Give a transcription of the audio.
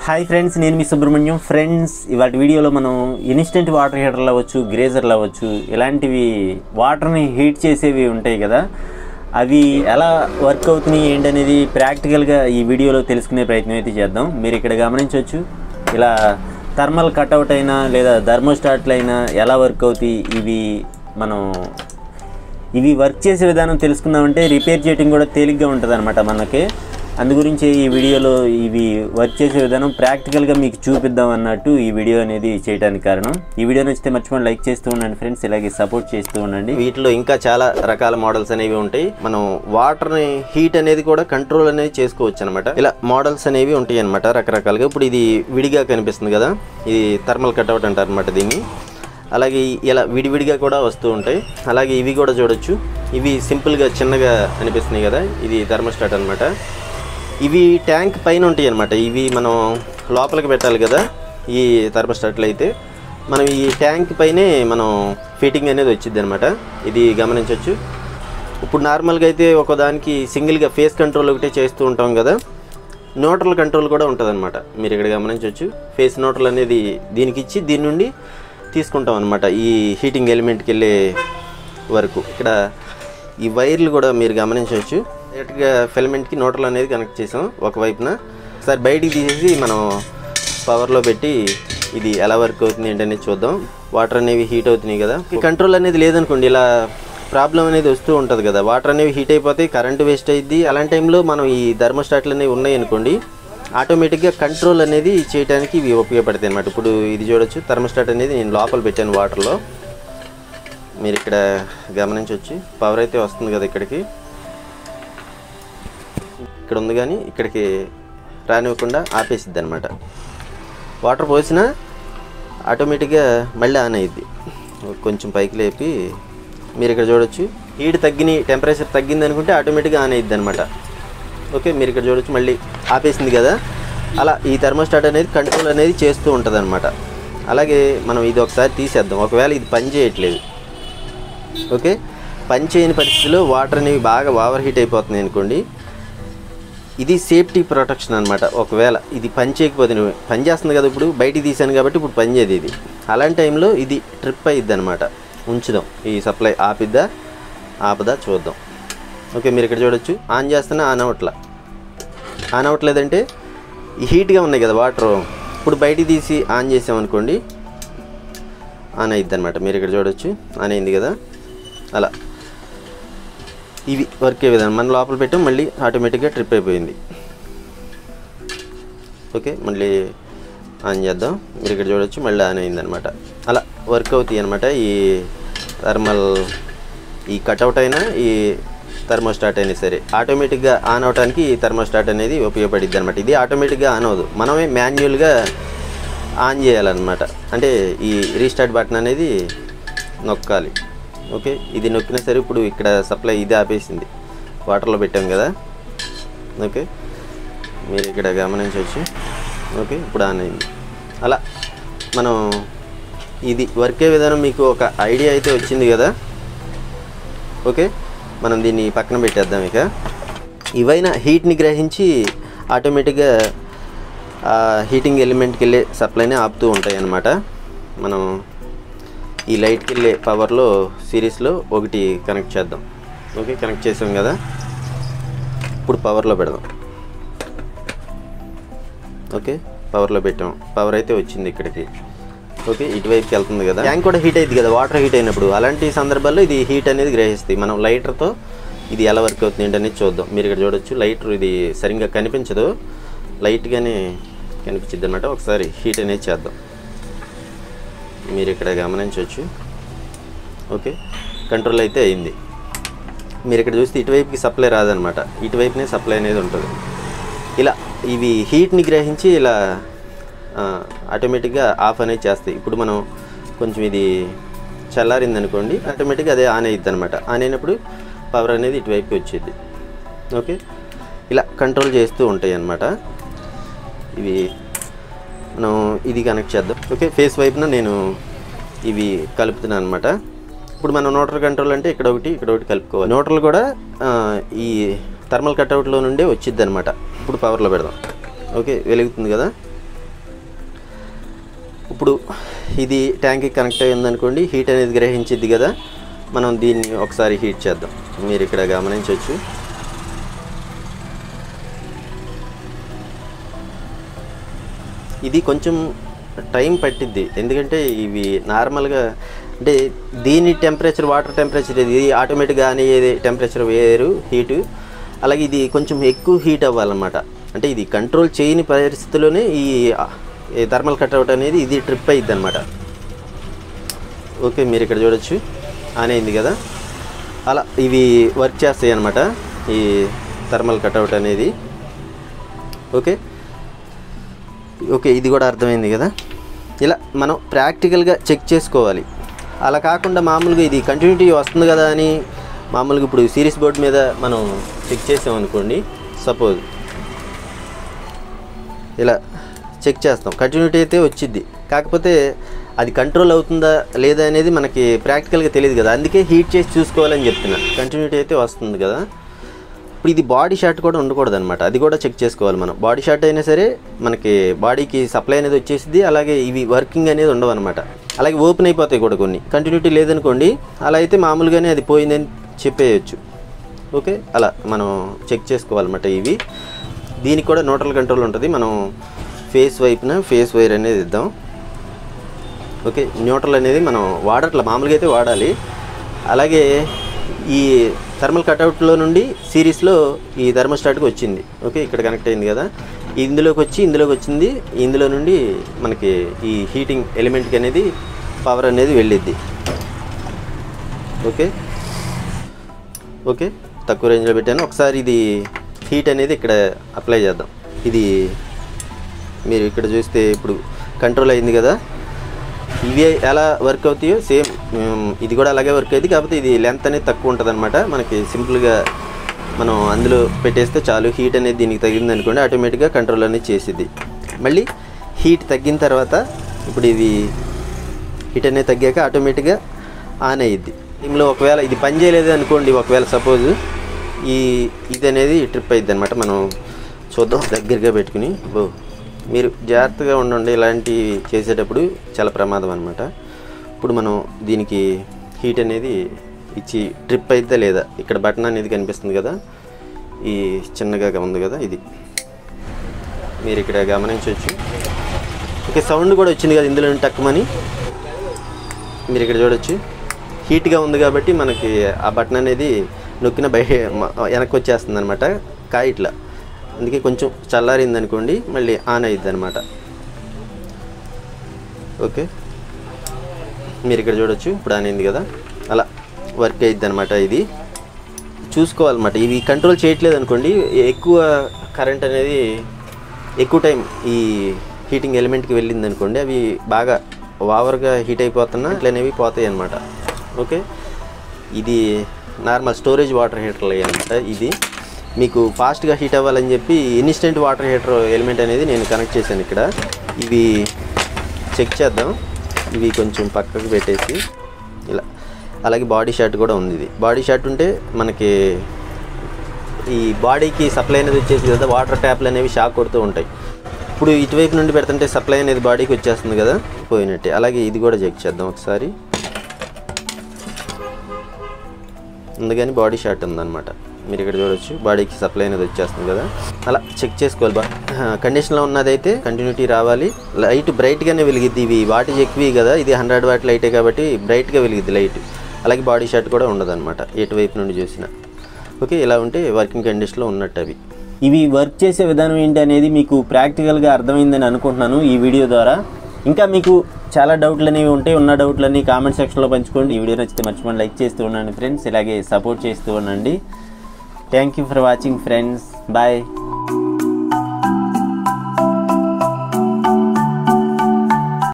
hi friends నేను మీ Subrahmanyam friends ఇవాటి వీడియోలో మనం ఇన్స్టెంట్ వాటర్ హీటర్లు అవ్వచ్చు గ్రేజర్లు అవ్వచ్చు ఇలాంటివి వాటర్ని హీట్ చేసేవి ఉంటాయి కదా అవి ఎలా వర్క్ అవుతున్నాయి ఏంటనేది ప్రాక్టికల్గా ఈ వీడియోలో తెలుసుకునే ప్రయత్నం అయితే చేద్దాం మీరు ఇక్కడ గమనించవచ్చు ఇలా థర్మల్ కట్అవుట్ అయినా లేదా థర్మోస్టాట్లు అయినా ఎలా వర్క్ అవుతాయి ఇవి మనం ఇవి వర్క్ చేసే విధానం తెలుసుకుందామంటే రిపేర్ చేయడం కూడా తేలిగ్గా ఉంటుంది అనమాట మనకి అందు గురించి ఈ వీడియోలో ఇవి వర్క్ చేసే విధానం ప్రాక్టికల్గా మీకు చూపిద్దాం అన్నట్టు ఈ వీడియో అనేది చేయడానికి కారణం ఈ వీడియో నచ్చితే మర్చిపోండి లైక్ చేస్తూ ఉండండి ఫ్రెండ్స్ ఇలాగే సపోర్ట్ చేస్తూ ఉండండి వీటిలో ఇంకా చాలా రకాల మోడల్స్ అనేవి ఉంటాయి మనం వాటర్ ని హీట్ అనేది కూడా కంట్రోల్ అనేది చేసుకోవచ్చు అనమాట ఇలా మోడల్స్ అనేవి ఉంటాయి అనమాట రకరకాలుగా ఇప్పుడు ఇది విడిగా కనిపిస్తుంది కదా ఇది థర్మల్ కట్అవుట్ అంటారు అనమాట దీన్ని అలాగే ఇలా విడివిడిగా కూడా వస్తూ ఉంటాయి అలాగే ఇవి కూడా చూడొచ్చు ఇవి సింపుల్గా చిన్నగా అనిపిస్తున్నాయి కదా ఇది థర్మోస్టాట్ అనమాట ఇవి ట్యాంక్ పైన ఉంటాయి అనమాట ఇవి మనం లోపలికి పెట్టాలి కదా ఈ థర్మోస్టాట్లు అయితే మనం ఈ ట్యాంక్ పైనే మనం ఫిట్టింగ్ అనేది వచ్చింది అనమాట ఇది గమనించవచ్చు ఇప్పుడు నార్మల్గా అయితే ఒకదానికి సింగిల్గా ఫేస్ కంట్రోల్ ఒకటే చేస్తూ ఉంటాం కదా న్యూట్రల్ కంట్రోల్ కూడా ఉంటుంది అనమాట మీరు ఇక్కడ గమనించవచ్చు ఫేస్ న్యూట్రల్ అనేది దీనికి ఇచ్చి దీని నుండి తీసుకుంటాం అనమాట ఈ హీటింగ్ ఎలిమెంట్కి వెళ్ళే వరకు ఇక్కడ ఈ వైర్లు కూడా మీరు గమనించవచ్చు డైరెక్ట్గా ఫిలమెంట్కి న్యూట్రల్ అనేది కనెక్ట్ చేసాం ఒకవైపున ఒకసారి బయటికి తీసేసి మనం పవర్లో పెట్టి ఇది ఎలా వర్క్ అవుతుంది ఏంటనేది చూద్దాం వాటర్ అనేవి హీట్ అవుతున్నాయి కదా ఈ కంట్రోల్ అనేది లేదనుకోండి ఇలా ప్రాబ్లం అనేది వస్తూ ఉంటుంది కదా వాటర్ అనేవి హీట్ అయిపోతాయి కరెంటు వేస్ట్ అయ్యిద్ది అలాంటి టైంలో మనం ఈ థర్మోస్టాట్లు అనేవి ఉన్నాయి అనుకోండి ఆటోమేటిక్గా కంట్రోల్ అనేది చేయడానికి ఇవి ఉపయోగపడతాయి అనమాట ఇప్పుడు ఇది చూడొచ్చు థర్మోస్టాట్ అనేది నేను లోపల పెట్టాను వాటర్లో మీరు ఇక్కడ గమనించవచ్చు పవర్ అయితే వస్తుంది కదా ఇక్కడికి ఇక్కడ ఉంది కానీ ఇక్కడికి రానివ్వకుండా ఆపేసిద్ది అనమాట వాటర్ పోసినా ఆటోమేటిక్గా మళ్ళీ ఆన్ అయ్యిద్ది కొంచెం పైకి లేపి మీరు ఇక్కడ చూడొచ్చు హీట్ తగ్గిన టెంపరేచర్ తగ్గింది అనుకుంటే ఆటోమేటిక్గా ఆన్ అయ్యిద్ది అనమాట ఓకే మీరు ఇక్కడ చూడొచ్చు మళ్ళీ ఆపేసింది కదా అలా ఈ థర్మోస్టాట్ అనేది కంట్రోల్ అనేది చేస్తూ ఉంటుంది అలాగే మనం ఇది ఒకసారి తీసేద్దాం ఒకవేళ ఇది పని చేయట్లేదు ఓకే పని చేయని పరిస్థితిలో వాటర్ అనేవి బాగా ఓవర్ హీట్ అయిపోతున్నాయి అనుకోండి ఇది సేఫ్టీ ప్రొటెక్షన్ అనమాట ఒకవేళ ఇది పని చేయకపోతే నువ్వు పని చేస్తుంది కదా ఇప్పుడు బయటికి తీసాను కాబట్టి ఇప్పుడు పని చేయదు ఇది అలాంటి టైంలో ఇది ట్రిప్ అయ్యిద్ది అనమాట ఉంచుదాం ఈ సప్లై ఆపిద్దా ఆపదా చూద్దాం ఓకే మీరు ఇక్కడ చూడొచ్చు ఆన్ చేస్తున్నా ఆన్ అవట్లా ఆన్ అవ్వట్లేదంటే ఈ హీట్గా ఉన్నాయి కదా వాటర్ ఇప్పుడు బయటికి తీసి ఆన్ చేసామనుకోండి ఆన్ అయ్యిద్ది అనమాట మీరు ఇక్కడ చూడొచ్చు ఆన్ అయింది కదా అలా ఇవి వర్క్ అయ్యే విధానం మన లోపల పెట్టాం మళ్ళీ ఆటోమేటిక్గా ట్రిప్ అయిపోయింది ఓకే మళ్ళీ ఆన్ చేద్దాం మీరు ఇక్కడ చూడొచ్చు మళ్ళీ ఆన్ అయింది అనమాట అలా వర్క్ అవుతాయి అనమాట ఈ థర్మల్ ఈ కట్అవుట్ అయినా ఈ థర్మోస్టాట్ అయినా సరే ఆటోమేటిక్గా ఆన్ అవడానికి ఈ థర్మోస్టాట్ అనేది ఉపయోగపడిద్ది అనమాట ఇది ఆటోమేటిక్గా ఆన్ అవ్వదు మనమే మాన్యువల్గా ఆన్ చేయాలన్నమాట అంటే ఈ రీస్టార్ట్ బటన్ అనేది నొక్కాలి ఓకే ఇది నొక్కినా సరే ఇప్పుడు ఇక్కడ సప్లై ఇది ఆపేసింది వాటర్లో పెట్టాం కదా ఓకే మీరు ఇక్కడ గమనించవచ్చు ఓకే ఇప్పుడు ఆన్ అయింది అలా మనం ఇది వర్కే విధానం మీకు ఒక ఐడియా అయితే వచ్చింది కదా ఓకే మనం దీన్ని పక్కన పెట్టేద్దాం ఇక ఇవైనా హీట్ని గ్రహించి ఆటోమేటిక్గా ఆ హీటింగ్ ఎలిమెంట్కి వెళ్ళే సప్లైని ఆపుతూ ఉంటాయి అన్నమాట మనం ఈ లైట్కి వెళ్ళే పవర్లో సిరీస్లో ఒకటి కనెక్ట్ చేద్దాం ఓకే కనెక్ట్ చేసాం కదా ఇప్పుడు పవర్లో పెడదాం ఓకే పవర్లో పెట్టాం పవర్ అయితే వచ్చింది ఇక్కడికి ఓకే ఇటువైపుకి వెళ్తుంది కదా ట్యాంక్ కూడా హీట్ అయింది కదా వాటర్ హీట్ అయినప్పుడు అలాంటి సందర్భాల్లో ఇది హీట్ అనేది గ్రహిస్తుంది మనం లైటర్తో ఇది ఎలా వర్క్ అవుతుంది ఏంటనేది చూద్దాం మీరు ఇక్కడ చూడొచ్చు లైటర్ ఇది సరిగ్గా కనిపించదు లైట్గానే కనిపించింది అనమాట ఒకసారి హీట్ అనేది చేద్దాం మీరు ఇక్కడ గమనించవచ్చు ఓకే కంట్రోల్ అయితే అయింది మీరు ఇక్కడ చూస్తే ఇటువైపుకి సప్లై రాదనమాట ఇటువైపునే సప్లై అనేది ఉంటుంది ఇలా ఇవి హీట్ని గ్రహించి ఇలా ఆటోమేటిక్గా ఆఫ్ అనేది చేస్తాయి ఇప్పుడు మనం కొంచెం ఇది చల్లారింది అనుకోండి ఆటోమేటిక్గా అదే ఆన్ అయ్యిద్ది అనమాట ఆన్ అయినప్పుడు పవర్ అనేది ఇటువైపుకి వచ్చేది ఓకే ఇలా కంట్రోల్ చేస్తూ ఉంటాయి అన్నమాట ఇవి మనం ఇది కనెక్ట్ చేద్దాం ఓకే ఫేస్ వైపున నేను ఇవి కలుపుతున్నాను అనమాట ఇప్పుడు మనం నోటర్ కంట్రోల్ అంటే ఇక్కడ ఒకటి ఇక్కడ ఒకటి కలుపుకోవాలి నోటర్లు కూడా ఆ, ఈ థర్మల్ కట్అవుట్లో నుండే వచ్చిద్ది అనమాట ఇప్పుడు పవర్లో పెడదాం ఓకే వెలుగుతుంది కదా ఇప్పుడు ఇది ట్యాంక్కి కనెక్ట్ అయ్యి ఉందనుకోండి హీట్ అనేది గ్రహించిద్ది కదా మనం దీన్ని ఒకసారి హీట్ చేద్దాం మీరు ఇక్కడ గమనించవచ్చు ఇది కొంచెం టైం పట్టిద్ది ఎందుకంటే ఇవి నార్మల్గా అంటే దీని టెంపరేచర్ వాటర్ టెంపరేచర్ ఇది ఆటోమేటిక్గా అనేది టెంపరేచర్ వేరు హీటు అలాగే ఇది కొంచెం ఎక్కువ హీట్ అవ్వాలన్నమాట అంటే ఇది కంట్రోల్ చేయని పరిస్థితుల్లోనే ఈ ఈ థర్మల్ కట్అవుట్ అనేది ఇది ట్రిప్ అయ్యిద్ది అనమాట ఓకే మీరు ఇక్కడ చూడొచ్చు ఆన్ అయింది కదా అలా ఇవి వర్క్ చేస్తాయి అనమాట ఈ థర్మల్ కట్అవుట్ అనేది ఓకే ఓకే ఇది కూడా అర్థమైంది కదా ఇలా మనం ప్రాక్టికల్గా చెక్ చేసుకోవాలి అలా కాకుండా మామూలుగా ఇది కంటిన్యూటీ వస్తుంది కదా అని మామూలుగా ఇప్పుడు సిరీస్ బోర్డ్ మీద మనం చెక్ చేసాం అనుకోండి సపోజ్ ఇలా చెక్ చేస్తాం కంటిన్యూటీ అయితే వచ్చిద్ది కాకపోతే అది కంట్రోల్ అవుతుందా లేదా అనేది మనకి ప్రాక్టికల్గా తెలియదు కదా అందుకే హీట్ చేసి చూసుకోవాలని చెప్తున్నా కంటిన్యూటీ అయితే వస్తుంది కదా ఇప్పుడు ఇది బాడీ షాట్ కూడా ఉండకూడదు అనమాట అది కూడా చెక్ చేసుకోవాలి మనం బాడీ షాట్ అయినా సరే మనకి బాడీకి సప్లై అనేది వచ్చేసింది అలాగే ఇవి వర్కింగ్ అనేది ఉండవు అనమాట అలాగే ఓపెన్ అయిపోతాయి కూడా కొన్ని కంటిన్యూటీ లేదనుకోండి అలా అయితే మామూలుగానే అది పోయిందని చెప్పేయచ్చు ఓకే అలా మనం చెక్ చేసుకోవాలన్నమాట ఇవి దీనికి కూడా న్యూట్రల్ కంట్రోల్ ఉంటుంది మనం ఫేస్ వైపున ఫేస్ వైర్ అనేది ఇద్దాం ఓకే న్యూట్రల్ అనేది మనం వాడట్ల మామూలుగా అయితే వాడాలి అలాగే ఈ థర్మల్ కట్అవుట్లో నుండి సిరీస్లో ఈ థర్మోస్టాట్కి వచ్చింది ఓకే ఇక్కడ కనెక్ట్ అయింది కదా ఇందులోకి వచ్చి ఇందులోకి వచ్చింది ఇందులో నుండి మనకి ఈ హీటింగ్ ఎలిమెంట్కి అనేది పవర్ అనేది వెళ్ళిద్ది ఓకే ఓకే తక్కువ రేంజ్లో పెట్టాను ఒకసారి ఇది హీట్ అనేది ఇక్కడ అప్లై చేద్దాం ఇది మీరు ఇక్కడ చూస్తే ఇప్పుడు కంట్రోల్ అయింది కదా ఇవి ఎలా వర్క్ అవుతాయో సేమ్ ఇది కూడా అలాగే వర్క్ అయింది కాకపోతే ఇది లెంత్ అనేది తక్కువ ఉంటుంది అనమాట మనకి సింపుల్గా మనం అందులో పెట్టేస్తే చాలు హీట్ అనేది దీనికి తగ్గింది అనుకోండి ఆటోమేటిక్గా కంట్రోల్ అనేది చేసిద్ది మళ్ళీ హీట్ తగ్గిన తర్వాత ఇప్పుడు ఇది హీట్ అనేది తగ్గాక ఆటోమేటిక్గా ఆన్ అయ్యిద్ది దీనిలో ఒకవేళ ఇది పని చేయలేదు అనుకోండి ఒకవేళ సపోజ్ ఈ ఇది అనేది ట్రిప్ అయ్యిద్ది అనమాట మనం చూద్దాం దగ్గరగా పెట్టుకుని ఓ మీరు జాగ్రత్తగా ఉండండి ఇలాంటివి చేసేటప్పుడు చాలా ప్రమాదం అనమాట ఇప్పుడు మనం దీనికి హీట్ అనేది ఇచ్చి ట్రిప్ అయితే లేదా ఇక్కడ బటన్ అనేది కనిపిస్తుంది కదా ఈ చిన్నగా ఉంది కదా ఇది మీరు ఇక్కడ గమనించవచ్చు ఓకే సౌండ్ కూడా వచ్చింది కదా ఇందులో టక్కుమని మీరు ఇక్కడ చూడొచ్చు హీట్గా ఉంది కాబట్టి మనకి ఆ బటన్ అనేది నొక్కిన బయట మ- వెనక్కి వచ్చేస్తుంది అనమాట కాయ ఇట్లా అందుకే కొంచెం చల్లారింది అనుకోండి మళ్ళీ ఆన్ అయ్యిద్ది అనమాట ఓకే మీరు ఇక్కడ చూడొచ్చు ఇప్పుడు ఆన్ అయింది కదా అలా వర్క్ అయ్యిద్ది అనమాట ఇది చూసుకోవాలన్నమాట ఇవి కంట్రోల్ చేయట్లేదు అనుకోండి ఎక్కువ కరెంట్ అనేది ఎక్కువ టైం ఈ హీటింగ్ ఎలిమెంట్కి వెళ్ళింది అనుకోండి అవి బాగా ఓవర్గా హీట్ అయిపోతున్నా ఇట్లనేవి పోతాయి అన్నమాట ఓకే ఇది నార్మల్ స్టోరేజ్ వాటర్ హీటర్ అనమాట ఇది మీకు ఫాస్ట్గా హీట్ అవ్వాలని చెప్పి ఇన్స్టెంట్ వాటర్ హీటర్ ఎలిమెంట్ అనేది నేను కనెక్ట్ చేశాను ఇక్కడ ఇవి చెక్ చేద్దాం ఇవి కొంచెం పక్కకు పెట్టేసి ఇలా అలాగే బాడీ షాట్ కూడా ఉంది ఇది బాడీ షాట్ ఉంటే మనకి ఈ బాడీకి సప్లై అనేది వచ్చేసి కదా వాటర్ ట్యాప్లు అనేవి షాక్ కొడుతూ ఉంటాయి ఇప్పుడు ఇటువైపు నుండి పెడుతుంటే సప్లై అనేది బాడీకి వచ్చేస్తుంది కదా పోయినట్టే అలాగే ఇది కూడా చెక్ చేద్దాం ఒకసారి అందుకని బాడీ షాట్ ఉందన్నమాట మీరు ఇక్కడ చూడొచ్చు బాడీకి సప్లై అనేది వచ్చేస్తుంది కదా అలా చెక్ చేసుకోవాలి బా కండిషన్లో ఉన్నదైతే కంటిన్యూటీ రావాలి లైట్ బ్రైట్గానే వెలిగిద్ది ఇవి వాటేజ్ ఎక్కువ కదా ఇది హండ్రెడ్ వాట్ లైటే కాబట్టి బ్రైట్గా వెలిగిద్ది లైట్ అలాగే బాడీ షాట్ కూడా ఉండదన్నమాట ఎటువైపు నుండి చూసినా ఓకే ఇలా ఉంటే వర్కింగ్ కండిషన్లో ఉన్నట్టు అవి ఇవి వర్క్ చేసే విధానం ఏంటి అనేది మీకు ప్రాక్టికల్గా అర్థమైందని అనుకుంటున్నాను ఈ వీడియో ద్వారా ఇంకా మీకు చాలా డౌట్లు అనేవి ఉంటాయి ఉన్న డౌట్లన్నీ కామెంట్ సెక్షన్లో పంచుకోండి ఈ వీడియో నచ్చితే మర్చిపోండి లైక్ చేస్తూ ఉండండి ఫ్రెండ్స్ ఇలాగే సపోర్ట్ చేస్తూ ఉండండి thank you for watching friends bye